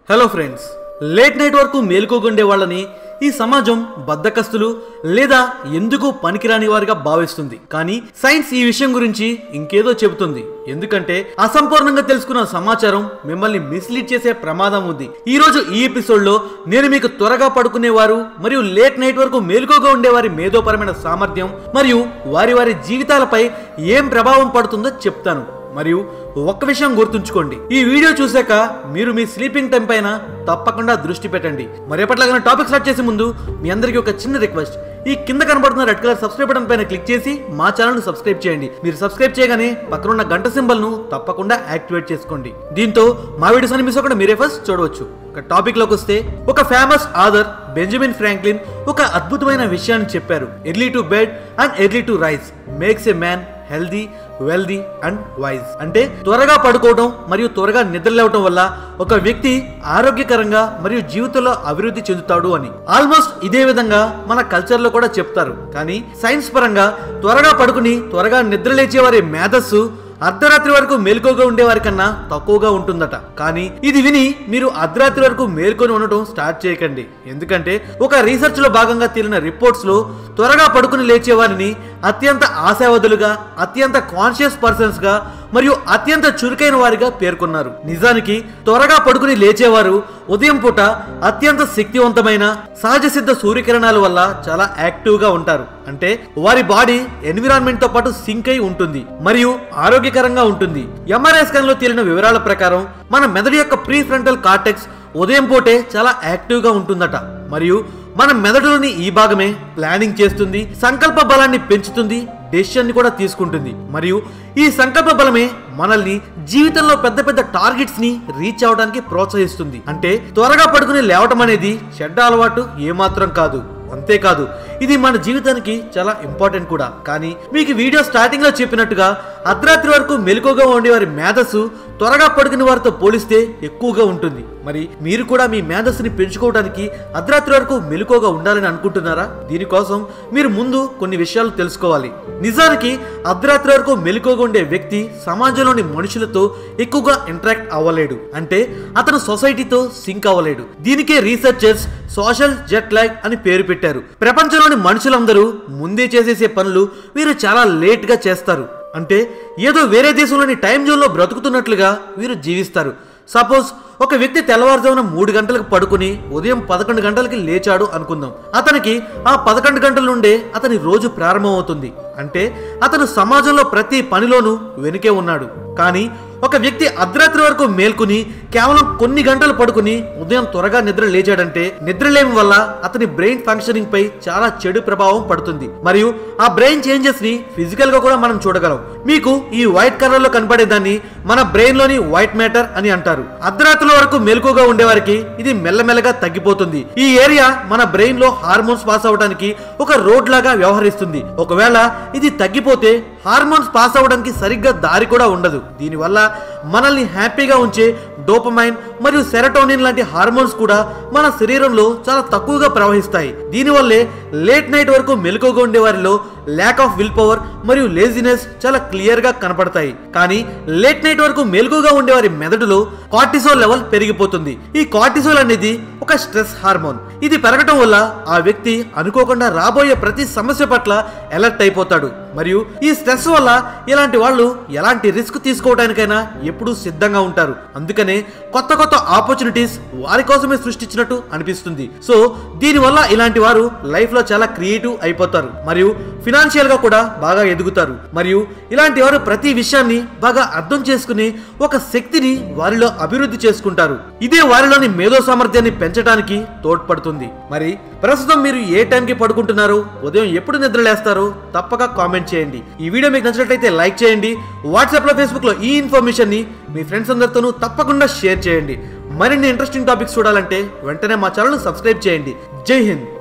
hello friends late night వరకు మేలుకోగుండే వాళ్ళని ఈ సమాజం బద్దకస్తులు లేదా ఎందుకు పనికిరాని వారిగా భావిస్తుంది కానీ సైన్స్ ఈ విషయం గురించి ఇంకేదో చెబుతుంది ఎందుకంటే అసంపూర్ణంగా తెలుసుకున్న సమాచారం మిమ్మల్ని మిస్లీడ్ చేసే ప్రమాదం ఉంది ఈ రోజు ఈ ఎపిసోడ్ లో నేను మీకు త్వరగా పడుకునేవారు మరియు లేట్ నైట్ వరకు మేలుకోగా ఉండేవారి మేధోపరమైన సామర్థ్యం మరియు వారి వారి జీవితాలపై ఏం ప్రభావం పడుతుందో చెప్తాను మరియు ఒక్క విషయం గుర్తుంచుకోండి ఈ వీడియో చూశాక మీరు మీ స్లీపింగ్ టైం పైన తప్పకుండా దృష్టి పెట్టండి మరి ఎప్పటిలాగా టాపిక్ స్టార్ట్ చేసే ముందు మీ అందరికీ ఒక చిన్న రిక్వెస్ట్ ఈ కింద కనబడుతున్న రెడ్ కలర్ సబ్స్క్రైబ్ బటన్ పైన క్లిక్ చేసి మా ఛానల్ ను సబ్స్క్రైబ్ చేయండి మీరు సబ్స్క్రైబ్ చేయగానే పక్కనున్న గంట సింబల్ ను తప్పకుండా యాక్టివేట్ చేసుకోండి దీంతో మా వీడియోస్ అని మిస్ అవ్వకుండా మీరే ఫస్ట్ చూడవచ్చు ఒక టాపిక్ లోకి వస్తే ఒక ఫేమస్ ఆథర్ బెంజమిన్ ఫ్రాంక్లిన్ ఒక అద్భుతమైన విషయాన్ని చెప్పారు early to bed and early to rise makes a man healthy wealthy and wise అంటే త్వరగా పడుకోవడం మరియు త్వరగా నిద్రలేవటం వల్ల ఒక వ్యక్తి ఆరోగ్యకరంగా మరియు జీవితంలో అభివృద్ధి చెందుతాడు అని ఆల్మోస్ట్ ఇదే విధంగా మన కల్చర్ లో కూడా చెప్తారు కానీ సైన్స్ పరంగా త్వరగా పడుకుని త్వరగా నిద్రలేచే వారి మేధస్సు అర్ధరాత్రి వరకు మేల్కోగా ఉండేవారి కన్నా తక్కువగా ఉంటుందట కానీ ఇది విని మీరు అర్ధరాత్రి వరకు మేల్కొని ఉండటం స్టార్ట్ చేయకండి ఎందుకంటే ఒక రీసెర్చ్ లో భాగంగా తేలిన రిపోర్ట్స్ లో త్వరగా పడుకుని లేచే వారిని అత్యంత ఆశావదులుగా అత్యంత కాన్షియస్ పర్సన్స్ గా మరియు అత్యంత చురుకైన వారిగా పేర్కొన్నారు నిజానికి త్వరగా పడుకుని లేచేవారు ఉదయం పూట అత్యంత శక్తివంతమైన సహజ సిద్ధ సూర్యకిరణాల వల్ల చాలా యాక్టివ్ గా ఉంటారు అంటే వారి బాడీ ఎన్విరాన్మెంట్ తో పాటు సింక్ అయి ఉంటుంది మరియు ఆరోగ్యకరంగా ఉంటుంది ఎంఆర్ఐ స్కాన్ లో తేలిన వివరాల ప్రకారం మన మెదడు యొక్క ప్రీ ఫ్రంటల్ కార్టెక్స్ ఉదయం పూటే చాలా యాక్టివ్ గా ఉంటుందట మరియు మన మెదడులోని ఈ భాగమే ప్లానింగ్ చేస్తుంది సంకల్ప బలాన్ని పెంచుతుంది డెసిషన్ ని కూడా తీసుకుంటుంది మరియు ఈ సంకల్ప బలమే మనల్ని జీవితంలో పెద్ద పెద్ద టార్గెట్స్ ని రీచ్ అవడానికి ప్రోత్సహిస్తుంది అంటే త్వరగా పడుకుని లేవటం అనేది చెడ్డ అలవాటు ఏమాత్రం కాదు అంతేకాదు ఇది మన జీవితానికి చాలా ఇంపార్టెంట్ కూడా కానీ మీకు వీడియో స్టార్టింగ్ లో చెప్పినట్టుగా అర్ధరాత్రి వరకు మెలకుగా ఉండే వారి మేధస్సు త్వరగా పడుకునే వారితో పోలిస్తే ఎక్కువగా ఉంటుంది మరి మీరు కూడా మీ మేధస్సుని పెంచుకోవడానికి అర్ధరాత్రి వరకు మెలకుగా ఉండాలని అనుకుంటున్నారా దీనికోసం మీరు ముందు కొన్ని విషయాలు తెలుసుకోవాలి నిజానికి అర్ధరాత్రి వరకు మెలకుగా ఉండే వ్యక్తి సమాజంలోని మనుషులతో ఎక్కువగా ఇంటరాక్ట్ అవ్వలేడు అంటే అతను సొసైటీతో సింక్ అవ్వలేడు దీనికే రీసెర్చర్స్ సోషల్ జెట్ లాగ్ అని పేరు పెట్టారు ప్రపంచంలోని మనుషులందరూ ముందే చేసేసే పనులు వీరు చాలా లేట్ గా చేస్తారు అంటే ఏదో వేరే దేశంలోని టైం జోన్లో బ్రతుకుతున్నట్లుగా వీరు జీవిస్తారు సపోజ్ ఒక వ్యక్తి తెల్లవారుజామున మూడు గంటలకు పడుకుని ఉదయం పదకొండు గంటలకి లేచాడు అనుకుందాం అతనికి ఆ పదకొండు గంటల నుండే అతని రోజు ప్రారంభమవుతుంది అంటే అతను సమాజంలో ప్రతి పనిలోనూ వెనుకే ఉన్నాడు కానీ ఒక వ్యక్తి అర్ధరాత్రి వరకు మేల్కొని కేవలం కొన్ని గంటలు పడుకుని ఉదయం త్వరగా నిద్ర లేచాడంటే నిద్రలేమి వల్ల అతని బ్రెయిన్ ఫంక్షనింగ్ పై చాలా చెడు ప్రభావం పడుతుంది మరియు ఆ బ్రెయిన్ చేంజెస్ ని ఫిజికల్ గా కూడా మనం చూడగలం మీకు ఈ వైట్ కలర్ లో కనపడే దాన్ని మన బ్రెయిన్ లోని వైట్ మ్యాటర్ అని అంటారు అర్ధరాత్రుల వరకు మెలకుగా ఉండేవారికి ఇది మెల్లమెల్లగా తగ్గిపోతుంది ఈ ఏరియా మన బ్రెయిన్ లో హార్మోన్స్ పాస్ అవడానికి ఒక రోడ్ లాగా వ్యవహరిస్తుంది ఒకవేళ ఇది తగ్గిపోతే హార్మోన్స్ పాస్ అవ్వడానికి సరిగ్గా దారి కూడా ఉండదు దీనివల్ల మనల్ని హ్యాపీగా ఉంచే డోపమైన్ మరియు సెరటోనిన్ లాంటి హార్మోన్స్ కూడా మన శరీరంలో చాలా తక్కువగా ప్రవహిస్తాయి దీనివల్లే లేట్ నైట్ వరకు మెలకుగా ఉండే వారిలో ల్యాక్ ఆఫ్ విల్ పవర్ మరియు లేజినెస్ చాలా క్లియర్ గా కనపడతాయి కానీ లేట్ నైట్ వరకు మెలకుగా ఉండేవారి మెదడులో కార్టిసోల్ లెవెల్ పెరిగిపోతుంది ఈ కార్టిసోల్ అనేది ఒక స్ట్రెస్ హార్మోన్ ఇది పెరగటం వల్ల ఆ వ్యక్తి అనుకోకుండా రాబోయే ప్రతి సమస్య పట్ల అలర్ట్ అయిపోతాడు మరియు ఈ స్ట్రెస్ వల్ల ఇలాంటి వాళ్ళు ఎలాంటి రిస్క్ తీసుకోవడానికైనా ఎప్పుడూ సిద్ధంగా ఉంటారు అందుకనే కొత్త కొత్త ఆపర్చునిటీస్ వారి కోసమే సృష్టించినట్టు అనిపిస్తుంది సో దీనివల్ల ఇలాంటి వారు లైఫ్ లో చాలా క్రియేటివ్ అయిపోతారు మరియు ఫినాన్షియల్ గా కూడా బాగా ఎదుగుతారు మరియు ఇలాంటి వారు ప్రతి విషయాన్ని బాగా అర్థం చేసుకుని ఒక శక్తిని వారిలో అభివృద్ధి చేసుకుంటారు ఇదే వారిలోని మేధో సామర్థ్యాన్ని పెంచడానికి తోడ్పడుతుంది మరి ప్రస్తుతం మీరు ఏ టైంకి పడుకుంటున్నారు ఉదయం ఎప్పుడు నిద్రలేస్తారో తప్పక కామెంట్ చేయండి ఈ వీడియో మీకు నచ్చినట్లయితే లైక్ చేయండి వాట్సాప్ లో ఫేస్బుక్ లో ఈ ఇన్ఫర్మేషన్ ని మీ ఫ్రెండ్స్ అందరితోనూ తప్పకుండా షేర్ చేయండి మరిన్ని ఇంట్రెస్టింగ్ టాపిక్స్ చూడాలంటే వెంటనే మా ఛానల్ సబ్స్క్రైబ్ చేయండి జై హింద్